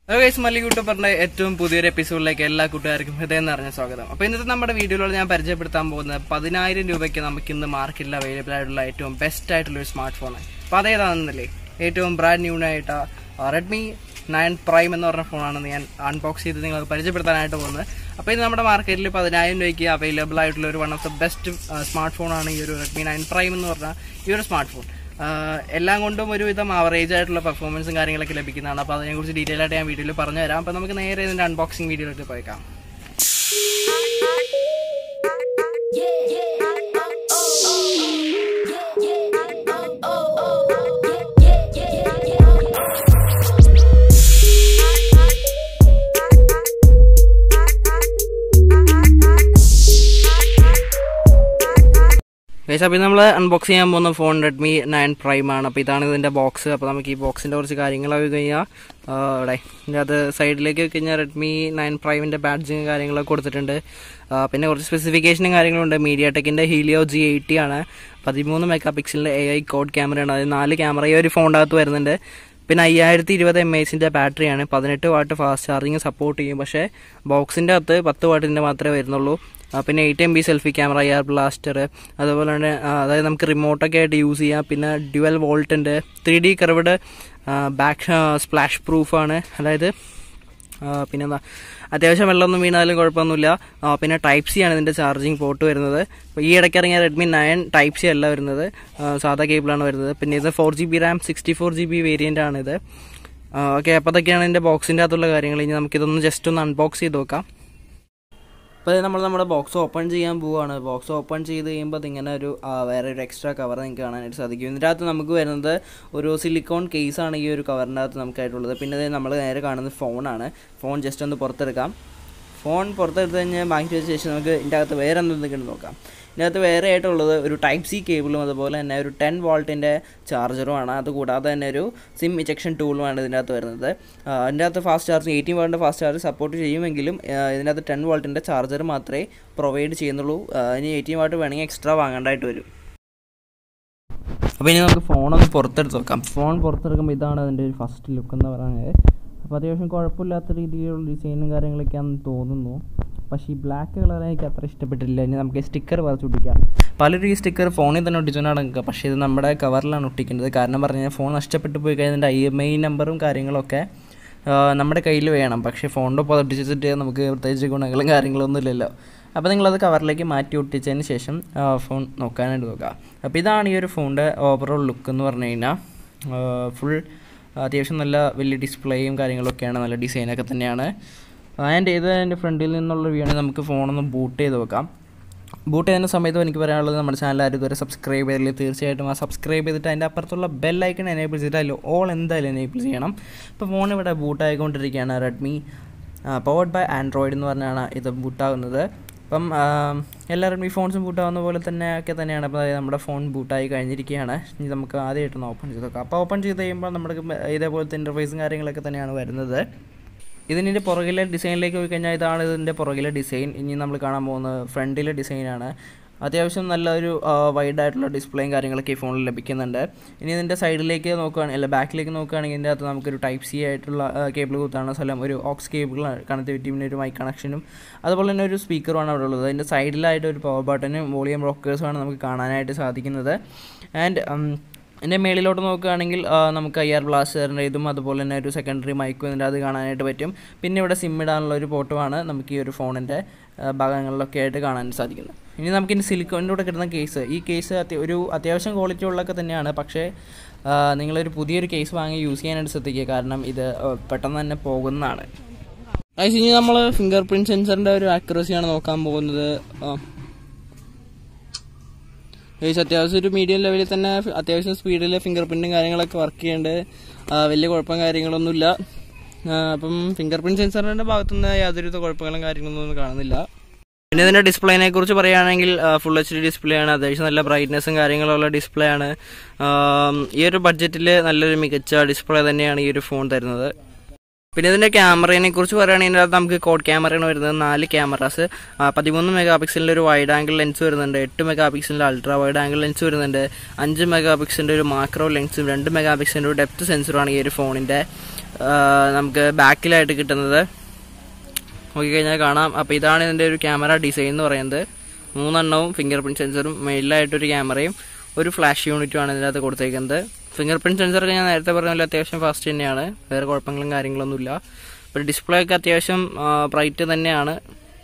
guys മല്ലി യൂട്യൂബറിന്റെ ഏറ്റവും പുതിയൊരു എപ്പിസോഡിലേക്ക് എല്ലാ കൂട്ടുകാർക്കും ഹൃദയം നിറഞ്ഞ സ്വാഗതം അപ്പൊ ഇന്നത്തെ നമ്മുടെ വീഡിയോയിലൂടെ ഞാൻ പരിചയപ്പെടുത്താൻ പോകുന്നത് പതിനായിരം രൂപയ്ക്ക് നമുക്ക് ഇന്ന് മാർക്കറ്റിൽ അവൈലബിൾ ആയിട്ടുള്ള ഏറ്റവും ബെസ്റ്റ് ആയിട്ടുള്ള ഒരു സ്മാർട്ട് ഫോണാണ് അപ്പൊ അതേതാണെന്നല്ലേ ഏറ്റവും ബ്രാൻഡ് ന്യൂ ആയിട്ട് റെഡ്മി നയൻ പ്രൈം എന്ന് പറഞ്ഞ ഫോണാണ് ഞാൻ അൺബോക്സ് ചെയ്ത് നിങ്ങൾക്ക് പരിചയപ്പെടുത്താനായിട്ട് പോകുന്നത് അപ്പോൾ ഇത് നമ്മുടെ മാർക്കറ്റിൽ പതിനായിരം രൂപയ്ക്ക് അവൈലബിൾ ആയിട്ടുള്ള ഒരു one of the best smart ഫോണാണ് ഈ ഒരു റെഡ്മി നയൻ പ്രൈം എന്ന് പറഞ്ഞ ഈ ഒരു സ്മാർട്ട് ഫോൺ ആഹ് എല്ലാം കൊണ്ടും ഒരുവിധം ആവറേജ് ആയിട്ടുള്ള പെർഫോമൻസും കാര്യങ്ങളൊക്കെ ലഭിക്കുന്നതാണ് അപ്പോൾ അതിനെക്കുറിച്ച് ഡീറ്റെയിൽ ആയിട്ട് ഞാൻ വീഡിയോയിൽ പറഞ്ഞു തരാം അപ്പോൾ നമുക്ക് നേരെ ഇതിൻ്റെ അൺബോക്സിംഗ് വീഡിയോയിലേക്ക് പോയേക്കാം ഗൈസ് അപ്പോൾ നമ്മൾ അൺബോക്സ് ചെയ്യാൻ പോകുന്ന ഫോൺ റെഡ്മി നയൻ പ്രൈം ആണ് അപ്പോൾ ഇതാണ് ഇതിൻ്റെ ബോക്സ് അപ്പോൾ നമുക്ക് ഈ ബോക്സിൻ്റെ കുറച്ച് കാര്യങ്ങളൊക്കെ കഴിഞ്ഞാൽ ഇവിടെ ഇതിൻ്റെ അത് സൈഡിലേക്ക് കഴിഞ്ഞാൽ റെഡ്മി നയൻ പ്രൈമിൻ്റെ ബാഡ്ജിങ് കാര്യങ്ങളൊക്കെ കൊടുത്തിട്ടുണ്ട് ആ, പിന്നെ കുറച്ച് സ്പെസിഫിക്കേഷനും കാര്യങ്ങളുണ്ട് മീഡിയ ടെക്കിൻ്റെ ഹീലിയോ ജി എയ്റ്റി ആണ് പതിമൂന്ന് മെഗാ പിക്സലിൻ്റെ എ ഐ കോഡ് ക്യാമറയാണ് അത് നാല് ക്യാമറ ഈ ഒരു ഫോണിൻ്റെ അകത്ത് വരുന്നുണ്ട് പിന്നെ അയ്യായിരത്തി ഇരുപത് എം എച്ചിൻ്റെ ബാറ്ററിയാണ് പതിനെട്ട് വാട്ട് ഫാസ്റ്റ് ചാർജിങ് സപ്പോർട്ട് ചെയ്യും പക്ഷേ ബോക്സിൻ്റെ അകത്ത് പത്ത് വാട്ടിൻ്റെ മാത്രമേ വരുന്നുള്ളൂ ആ, പിന്നെ eight M B selfie camera air blaster അതുപോലെ തന്നെ ആ, അതായത് നമുക്ക് റിമോട്ടൊക്കെ ആയിട്ട് യൂസ് ചെയ്യാം പിന്നെ ഡ്യുവൽ വോൾട്ട് ഉണ്ട് three D curved back splash പ്രൂഫാണ് അതായത് ആ, പിന്നെന്താ അത്യാവശ്യം വെള്ളമൊന്നും വീണാലും കുഴപ്പമൊന്നുമില്ല ആ, പിന്നെ ടൈപ്പ് സി ആണ് ഇതിൻ്റെ ചാർജിങ് പോർട്ട് വരുന്നത് അപ്പോൾ ഈ ഇടയ്ക്ക് ഇറങ്ങിയ റെഡ്മി നയൻ ടൈപ്പ് സി അല്ല വരുന്നത് ആ, സാധാ കേബിളാണ് വരുന്നത് പിന്നെ ഇത് four G B RAM sixty four G B variant ആണിത് ഓക്കെ അപ്പോൾ അതൊക്കെയാണ് ഇതിൻ്റെ ബോക്സിൻ്റെ അകത്തുള്ള കാര്യങ്ങൾ ഇനി നമുക്കിതൊന്ന് ജസ്റ്റ് ഒന്ന് അൺബോക്സ് ചെയ്ത് നോക്കാം അപ്പോൾ നമ്മൾ നമ്മുടെ ബോക്സ് ഓപ്പൺ ചെയ്യാൻ പോവുകയാണ് ബോക്സ് ഓപ്പൺ ചെയ്ത് കഴിയുമ്പോൾ അതിങ്ങനെ ഒരു ആ, വേറെ ഒരു എക്സ്ട്രാ കവർ നിങ്ങൾക്ക് കാണാനായിട്ട് സാധിക്കും ഇതിൻ്റെ അകത്ത് നമുക്ക് വരുന്നത് ഒരു സിലിക്കോൺ കേസാണ് ഈ ഒരു കവറിൻ്റെ അകത്ത് നമുക്കായിട്ടുള്ളത് പിന്നെ ഇത് നമ്മൾ നേരെ കാണുന്നത് ഫോണാണ് ഫോൺ ജസ്റ്റ് ഒന്ന് പുറത്തെടുക്കാം ഫോൺ പുറത്തെടുത്ത് കഴിഞ്ഞാൽ മാറ്റി വെച്ച ശേഷം നമുക്ക് ഇതിൻ്റെ അകത്ത് വേറെ എന്തെങ്കിലും നോക്കാം ഇതിൻ്റെ അകത്ത് വേറെ ആയിട്ടുള്ളത് ഒരു ടൈപ്പ് സി കേബിളും അതുപോലെ തന്നെ ഒരു ടെൻ വോൾട്ടിൻ്റെ ചാർജറുമാണ് അതുകൂടാതെ തന്നെ ഒരു സിം ഇജക്ഷൻ ടൂളുമാണ് ഇതിൻ്റെ അകത്ത് വരുന്നത് ആ, ഇതിൻ്റെ അകത്ത് ഫാസ്റ്റ് ചാർജ് എയ്റ്റീൻ വോൾട്ടിൻ്റെ ഫാസ്റ്റ് ചാർജ് സപ്പോർട്ട് ചെയ്യുമെങ്കിലും ആ, ഇതിൻ്റെ അകത്ത് ടെൻ വോൾട്ടിൻ്റെ ചാർജർ മാത്രമേ പ്രൊവൈഡ് ചെയ്യുന്നുള്ളൂ ആ, ഇനി എയ്റ്റീൻ വാട്ട് വേണമെങ്കിൽ എക്സ്ട്രാ വാങ്ങേണ്ടതായിട്ട് വരും അപ്പോൾ ഇനി നമുക്ക് ഫോണൊന്ന് പുറത്തെടുത്ത് നോക്കാം ഫോൺ പുറത്തെടുക്കുമ്പോൾ ഇതാണ് അതിൻ്റെ ഒരു ഫസ്റ്റ് ലുക്ക് എന്ന് പറയുന്നത് അപ്പോൾ അത്യാവശ്യം കുഴപ്പമില്ലാത്ത രീതിയിലുള്ള ഡിസൈനും കാര്യങ്ങളൊക്കെയാണെന്ന് തോന്നുന്നു പക്ഷേ ഈ ബ്ലാക്ക് കളർ എനിക്ക് അത്ര ഇഷ്ടപ്പെട്ടില്ല ഇനി നമുക്ക് സ്റ്റിക്കർ വരച്ച് ഒട്ടിക്കാം പലരും ഈ സ്റ്റിക്കർ ഫോണിൽ തന്നെ ഒട്ടിച്ചുകൊണ്ടാണ് നിൽക്കുക പക്ഷേ ഇത് നമ്മുടെ കവറിലാണ് ഒട്ടിക്കേണ്ടത് കാരണം പറഞ്ഞു കഴിഞ്ഞാൽ ഫോൺ നഷ്ടപ്പെട്ടു പോയി കഴിഞ്ഞാൽ ഐ എം ഐ നമ്പറും കാര്യങ്ങളൊക്കെ ആ, നമ്മുടെ കയ്യിൽ വേണം പക്ഷേ ഫോണിൻ്റെ ഒപ്പം ഒട്ടിച്ചിട്ട് നമുക്ക് പ്രത്യേകിച്ച് ഗുണങ്ങളും കാര്യങ്ങളൊന്നും ഇല്ലല്ലോ അപ്പോൾ നിങ്ങളത് കവറിലേക്ക് മാറ്റി ഒട്ടിച്ചതിന് ശേഷം ആ, ഫോൺ നോക്കാനായിട്ട് നോക്കുക അപ്പോൾ ഇതാണ് ഈ ഒരു ഫോണിൻ്റെ ഓവറോൾ ലുക്ക് എന്ന് പറഞ്ഞു കഴിഞ്ഞാൽ ഫുൾ അത്യാവശ്യം നല്ല വലിയ ഡിസ്പ്ലേയും കാര്യങ്ങളൊക്കെയാണ് നല്ല ഡിസൈനൊക്കെ തന്നെയാണ് ആൻഡ് ഇത് എൻ്റെ ഫ്രണ്ടിൽ നിന്നുള്ള വ്യൂ ആണ് നമുക്ക് ഫോണൊന്ന് ബൂട്ട് ചെയ്ത് നോക്കാം ബൂട്ട് ചെയ്യുന്ന സമയത്ത് എനിക്ക് പറയാനുള്ളത് നമ്മുടെ ചാനൽ ആരും ഇതുവരെ സബ്സ്ക്രൈബ് ചെയ്തില്ല തീർച്ചയായിട്ടും ആ സബ്സ്ക്രൈബ് ചെയ്തിട്ട് അതിൻ്റെ അപ്പുറത്തുള്ള ബെൽ ഐക്കൺ എനേബിൾ ചെയ്തിട്ട് അതിൽ ഓൾ എന്തായാലും എനേബിൾ ചെയ്യണം ഇപ്പോൾ ഫോൺ ഇവിടെ ബൂട്ട് ആയിക്കൊണ്ടിരിക്കുകയാണ് റെഡ്മി പവർഡ് ബൈ ആൻഡ്രോയിഡ് എന്ന് പറഞ്ഞാണ് ഇത് ബൂട്ടാകുന്നത് അപ്പം ആ, എല്ലാ റെഡ്മി ഫോൺസും ബൂട്ടാവുന്ന പോലെ തന്നെ ഒക്കെ തന്നെയാണ് അപ്പോൾ അതായത് നമ്മുടെ ഫോൺ ബൂട്ടായി കഴിഞ്ഞിരിക്കുകയാണ് ഇനി നമുക്ക് ആദ്യമായിട്ടൊന്ന് ഓപ്പൺ ചെയ്ത് നോക്കാം അപ്പോൾ ഓപ്പൺ ചെയ്ത് കഴിയുമ്പോൾ നമ്മുടെ ഇതേപോലത്തെ ഇൻ്റർഫേസും കാര്യങ്ങളൊക്കെ തന്നെയാണ് വരുന്നത് ഇതിൻ്റെ പുറകിലെ ഡിസൈനിലേക്ക് പോയി കഴിഞ്ഞാൽ ഇതാണ് ഇതിൻ്റെ പുറകിലെ ഡിസൈൻ ഇനി നമ്മൾ കാണാൻ പോകുന്നത് ഫ്രണ്ടിലെ ഡിസൈനാണ് അത്യാവശ്യം നല്ലൊരു വൈഡ് ആയിട്ടുള്ള ഡിസ്പ്ലേയും കാര്യങ്ങളൊക്കെ ഈ ഫോണിൽ ലഭിക്കുന്നുണ്ട് ഇനി ഇതിൻ്റെ സൈഡിലേക്ക് നോക്കുകയാണെങ്കിൽ അല്ല ബാക്കിലേക്ക് നോക്കുകയാണെങ്കിൽ ഇതിൻ്റെ അകത്ത് നമുക്കൊരു ടൈപ്പ് സി ആയിട്ടുള്ള കേബിൾ കുത്താണ് സ്ഥലം ഒരു ഓക്സ് കേബിൾ കണക്ടിവിറ്റി പിന്നെ ഒരു മൈക്ക് കണക്ഷനും അതുപോലെ തന്നെ ഒരു സ്പീക്കറുമാണ് അവിടെ ഉള്ളത് അതിൻ്റെ സൈഡിലായിട്ട് ഒരു പവർ ബട്ടനും വോളിയം റോക്കേഴ്സുമാണ് നമുക്ക് കാണാനായിട്ട് സാധിക്കുന്നത് ആൻഡ് ഇതിൻ്റെ മേളിലോട്ട് നോക്കുകയാണെങ്കിൽ ആ, നമുക്ക് ഐ ആർ ബ്ലാസ്റ്ററിൻ്റെ ഇതും അതുപോലെ തന്നെ ഒരു സെക്കൻഡറി മൈക്കും ഇതിൻ്റെ അത് കാണാനായിട്ട് പറ്റും പിന്നെ ഇവിടെ സിം ഇടാനുള്ള ഒരു പോർട്ടുമാണ് നമുക്ക് ഈ ഒരു ഫോണിൻ്റെ ഭാഗങ്ങളിലൊക്കെ ആയിട്ട് കാണാൻ സാധിക്കുന്നത് ഇനി നമുക്ക് ഇനി സിലിക്കോണിൻ്റെ കൂടെ കിട്ടുന്ന കേസ് ഈ കേസ് അത്യ- ഒരു അത്യാവശ്യം ക്വാളിറ്റി ഉള്ളതൊക്കെ തന്നെയാണ് പക്ഷേ ആ, നിങ്ങളൊരു പുതിയൊരു കേസ് വാങ്ങി യൂസ് ചെയ്യാനായിട്ട് ശ്രദ്ധിക്കുക കാരണം ഇത് ആ, പെട്ടെന്ന് തന്നെ പോകുന്നതാണ് അത് ഇനി നമ്മൾ ഫിംഗർ പ്രിന്റ് സെൻസറിൻ്റെ ഒരു ആക്യുറസിയാണ് നോക്കാൻ പോകുന്നത് ആ, ഗൈസ് അത്യാവശ്യം ഒരു മീഡിയം ലെവലിൽ തന്നെ ഫി- അത്യാവശ്യം സ്പീഡിൽ ഫിംഗർ പ്രിന്റും കാര്യങ്ങളൊക്കെ വർക്ക് ചെയ്യുന്നുണ്ട് ആ, വലിയ കുഴപ്പം കാര്യങ്ങളൊന്നുമില്ല ആ, അപ്പം ഫിംഗർ പ്രിന്റ് സെൻസറിന്റെ ഭാഗത്തുനിന്ന് യാതൊരുവിധ കുഴപ്പങ്ങളും കാര്യങ്ങളൊന്നും ഒന്നും കാണുന്നില്ല പിന്നെ ഇതിന്റെ ഡിസ്പ്ലേനെ കുറിച്ച് പറയുകയാണെങ്കിൽ ഫുൾ എച്ച് ഡി ഡിസ്പ്ലേ ആണ് അത്യാവശ്യം നല്ല ബ്രൈറ്റ്നസ്സും കാര്യങ്ങളുള്ള ഡിസ്പ്ലേ ആണ് ആം, ഈ ഒരു ബഡ്ജറ്റിൽ നല്ലൊരു മികച്ച ഡിസ്പ്ലേ തന്നെയാണ് ഈ ഒരു ഫോൺ തരുന്നത് പിന്നെ ഇതിന്റെ ക്യാമറയെ കുറിച്ച് പറയുകയാണെങ്കിൽ ഇതിനകത്ത് നമുക്ക് കോഡ് ക്യാമറയാണ് വരുന്നത് നാല് ക്യാമറാസ് പതിമൂന്ന് മെഗാ പിക്സലിന്റെ ഒരു വൈഡ് ആംഗിൾ ലെൻസ് വരുന്നുണ്ട് എട്ട് മെഗാ പിക്സലിന്റെ അൾട്രാ വൈഡ് ആംഗിൾ ലെൻസ് വരുന്നുണ്ട് അഞ്ച് മെഗാ പിക്സലിന്റെ ഒരു മാക്രോ ലെൻസും രണ്ട് മെഗാ പിക്സലിന്റെ ഒരു ഡെപ്ത് സെൻസറുമാണ് ഈ ഒരു ഫോണിന്റെ നമുക്ക് ബാക്കിലായിട്ട് കിട്ടുന്നത് നോക്കിക്കഴിഞ്ഞാൽ കാണാം അപ്പോൾ ഇതാണ് ഇതിൻ്റെ ഒരു ക്യാമറ ഡിസൈൻ എന്ന് പറയുന്നത് മൂന്നെണ്ണവും ഫിംഗർ പ്രിൻറ്റ് സെൻസറും മെയിലായിട്ടൊരു ക്യാമറയും ഒരു ഫ്ലാഷ് യൂണിറ്റും ആണ് ഇതിനകത്ത് കൊടുത്തേക്കുന്നത് ഫിംഗർ പ്രിൻറ്റ് സെൻസറൊക്കെ ഞാൻ നേരത്തെ പറഞ്ഞ പോലെ അത്യാവശ്യം ഫാസ്റ്റ് തന്നെയാണ് വേറെ കുഴപ്പങ്ങളും കാര്യങ്ങളൊന്നുമില്ല ഇപ്പോൾ ഡിസ്പ്ലേ ഒക്കെ അത്യാവശ്യം ബ്രൈറ്റ് തന്നെയാണ്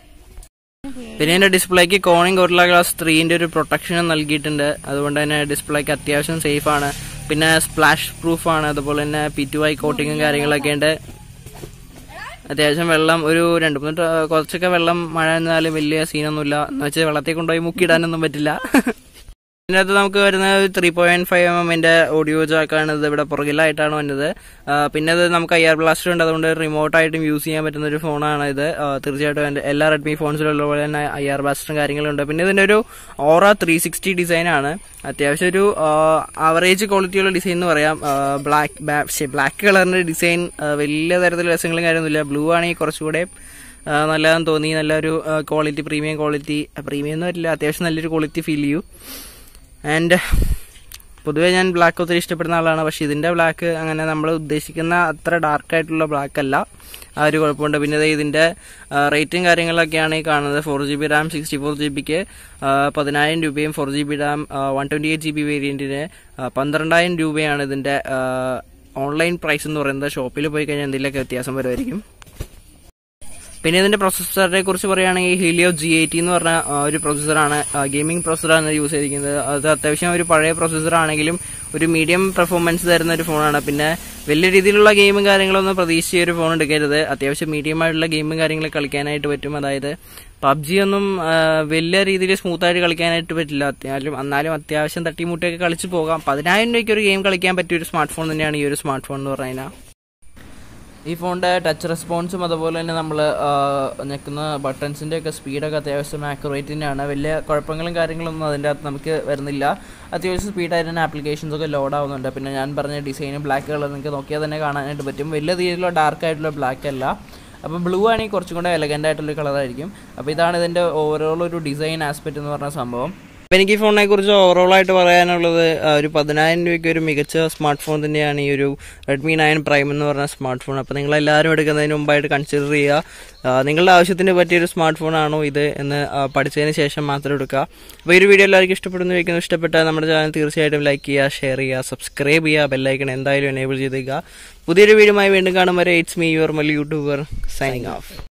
പിന്നെ ഇതിന്റെ ഡിസ്പ്ലേക്ക് കോണിംഗ് ഗൊറില്ല ഗ്ലാസ് ത്രീന്റെ ഒരു പ്രൊട്ടക്ഷനും നൽകിയിട്ടുണ്ട് അതുകൊണ്ട് തന്നെ ഡിസ്പ്ലേക്ക് അത്യാവശ്യം സേഫ് ആണ് പിന്നെ സ്പ്ലാഷ് പ്രൂഫ് ആണ് അതുപോലെ തന്നെ പി ടു ഐ കോട്ടിങ്ങും കാര്യങ്ങളൊക്കെ ഉണ്ട് അത്യാവശ്യം വെള്ളം ഒരു രണ്ട് മൂന്ന് ട- കുറച്ചൊക്കെ വെള്ളം മഴ എന്നാലും വലിയ സീനൊന്നുമില്ല എന്ന് വെച്ചാൽ വെള്ളത്തിൽ കൊണ്ടുപോയി മുക്കിയിടാനൊന്നും പറ്റില്ല ഇതിനകത്ത് നമുക്ക് വരുന്ന ത്രീ പോയിന്റ് ഫൈവ് എം എമ്മിന്റെ ഓഡിയോ ജാക്കാണ് ഇത് ഇവിടെ പുറകിലായിട്ടാണ് വന്നത് ആ, പിന്നെ ഇത് നമുക്ക് ഐ ആർ ബ്ലാസ്റ്റർ ഉണ്ട് അതുകൊണ്ട് റിമോട്ടായിട്ടും യൂസ് ചെയ്യാൻ പറ്റുന്ന ഒരു ഫോണാണ് ഇത് ആ, തീർച്ചയായിട്ടും എൻ്റെ എല്ലാ റെഡ്മി ഫോൺസിലുള്ള പോലെ തന്നെ ഐ ആർ ബ്ലാസ്റ്ററും കാര്യങ്ങളുണ്ട് പിന്നെ ഇതിന്റെ ഒരു ഓറ ത്രീ സിക്സ്റ്റി ഡിസൈൻ ആണ് അത്യാവശ്യം ഒരു ആവറേജ് ക്വാളിറ്റിയുള്ള ഡിസൈൻ എന്ന് പറയാം ബ്ലാക്ക് ബ്ലാക്ക് കളറിന്റെ ഡിസൈൻ വലിയ തരത്തിലുള്ള രസങ്ങളും കാര്യമൊന്നുമില്ല ബ്ലൂ ആണെങ്കിൽ കുറച്ചുകൂടെ ആ, നല്ലതെന്ന് തോന്നി നല്ലൊരു ക്വാളിറ്റി പ്രീമിയം ക്വാളിറ്റി പ്രീമിയം ഒന്നും വരില്ല അത്യാവശ്യം നല്ലൊരു ക്വാളിറ്റി ഫീൽ ചെയ്യൂ ആൻഡ് പൊതുവേ ഞാൻ ബ്ലാക്ക് ഒത്തിരി ഇഷ്ടപ്പെടുന്ന ആളാണ് പക്ഷെ ഇതിന്റെ ബ്ലാക്ക് അങ്ങനെ നമ്മൾ ഉദ്ദേശിക്കുന്ന അത്ര ഡാർക്ക് ആയിട്ടുള്ള ബ്ലാക്ക് അല്ല ആ ഒരു കുഴപ്പമുണ്ട് പിന്നെ ദേ ഇതിന്റെ റേറ്റും കാര്യങ്ങളൊക്കെയാണ് ഈ കാണുന്നത് four G B RAM sixty four G ബിക്ക് പതിനായിരം രൂപയും four G B RAM one twenty eight G B വേരിയന്റിന് പന്ത്രണ്ടായിരം രൂപയാണ് ഇതിന്റെ ഓൺലൈൻ പ്രൈസ് എന്ന് പറയുന്നത് ഷോപ്പിൽ പോയി കഴിഞ്ഞാൽ എന്തെങ്കിലുമൊക്കെ വ്യത്യാസം വരുമായിരിക്കും പിന്നെ ഇതിന്റെ പ്രൊസസ്സറിനെ കുറിച്ച് പറയുകയാണെങ്കിൽ ഹീലിയോ ജി എയ്റ്റി എന്ന് പറഞ്ഞ ആ, ഒരു പ്രൊസസ്സറാണ് ഗെയിമിംഗ് പ്രൊസസ്സറാണ് യൂസ് ചെയ്തിരിക്കുന്നത് അത് അത്യാവശ്യം ഒരു പഴയ പ്രൊസസ്സർ ആണെങ്കിലും ഒരു മീഡിയം പെർഫോമൻസ് തരുന്ന ഒരു ഫോണാണ് പിന്നെ വലിയ രീതിയിലുള്ള ഗെയിമും കാര്യങ്ങളൊന്നും പ്രതീക്ഷിച്ച ഒരു ഫോൺ എടുക്കരുത് അത്യാവശ്യം മീഡിയം ആയിട്ടുള്ള ഗെയിമും കാര്യങ്ങളും കളിക്കാനായിട്ട് പറ്റും അതായത് പബ്ജി ഒന്നും ആ, വലിയ രീതിയിൽ സ്മൂത്ത് ആയിട്ട് കളിക്കാനായിട്ട് പറ്റില്ല അത്യാവശ്യം എന്നാലും അത്യാവശ്യം തട്ടിമുട്ടിയൊക്കെ കളിച്ച് പോകാം പതിനായിരം രൂപയ്ക്ക് ഒരു ഗെയിം കളിക്കാൻ പറ്റിയ ഒരു സ്മാർട്ട് ഫോൺ തന്നെയാണ് ഈ ഒരു സ്മാർട്ട് ഫോൺ എന്ന് പറഞ്ഞു കഴിഞ്ഞാൽ ഈ ഫോണിൻ്റെ ടച്ച് റെസ്പോൺസും അതുപോലെ തന്നെ നമ്മൾ ഞെക്കുന്ന ബട്ടൺസിൻ്റെ ഒക്കെ സ്പീഡൊക്കെ അത്യാവശ്യം ആക്യുറേറ്റ് തന്നെയാണ് വലിയ കുഴപ്പങ്ങളും കാര്യങ്ങളൊന്നും അതിൻ്റെ അകത്ത് നമുക്ക് വരുന്നില്ല അത്യാവശ്യം സ്പീഡായിട്ട് തന്നെ ആപ്ലിക്കേഷൻസ് ഒക്കെ ലോഡ് ആവുന്നുണ്ട് പിന്നെ ഞാൻ പറഞ്ഞ ഡിസൈനും ബ്ലാക്ക് കളർ നിങ്ങൾക്ക് നോക്കിയാൽ തന്നെ കാണാനായിട്ട് പറ്റും വലിയ രീതിയിലുള്ള ഡാർക്ക് ആയിട്ടുള്ള ബ്ലാക്ക് അല്ല അപ്പോൾ ബ്ലൂ ആണെങ്കിൽ കുറച്ചും കൂടെ എലഗൻ്റ് ആയിട്ടുള്ള കളറായിരിക്കും അപ്പോൾ ഇതാണ് ഇതിൻ്റെ ഓവറോൾ ഒരു ഡിസൈൻ ആസ്പെക്റ്റ് എന്ന് പറഞ്ഞ സംഭവം അപ്പോൾ എനിക്ക് ഈ ഫോണിനെ കുറിച്ച് ഓവറോൾ ആയിട്ട് പറയാനുള്ളത് ആ, ഒരു പതിനായിരം രൂപയ്ക്ക് ഒരു മികച്ച സ്മാർട്ട് ഫോൺ തന്നെയാണ് ഈ ഒരു റെഡ്മി നയൻ പ്രൈം എന്ന് പറഞ്ഞ സ്മാർട്ട് ഫോൺ അപ്പോൾ നിങ്ങൾ എല്ലാവരും എടുക്കുന്നതിന് മുമ്പായിട്ട് കൺസിഡർ ചെയ്യുക ആ, നിങ്ങളുടെ ആവശ്യത്തിന് പറ്റിയ ഒരു സ്മാർട്ട് ഫോൺ ആണോ ഇത് എന്ന് ആ, പഠിച്ചതിന് ശേഷം മാത്രം എടുക്കുക അപ്പോൾ ഈ ഒരു വീഡിയോ എല്ലാവർക്കും ഇഷ്ടപ്പെടുന്നു വയ്ക്കുന്നു ഇഷ്ടപ്പെട്ടാൽ നമ്മുടെ ചാനൽ തീർച്ചയായിട്ടും ലൈക്ക് ചെയ്യുക ഷെയർ ചെയ്യുക സബ്സ്ക്രൈബ് ചെയ്യുക ബെല്ലൈക്കൺ എന്തായാലും എനേബിൾ ചെയ്തേക്കുക പുതിയൊരു വീഡിയോയുമായി വീണ്ടും കാണും വരെ it's me your Mal YouTuber signing of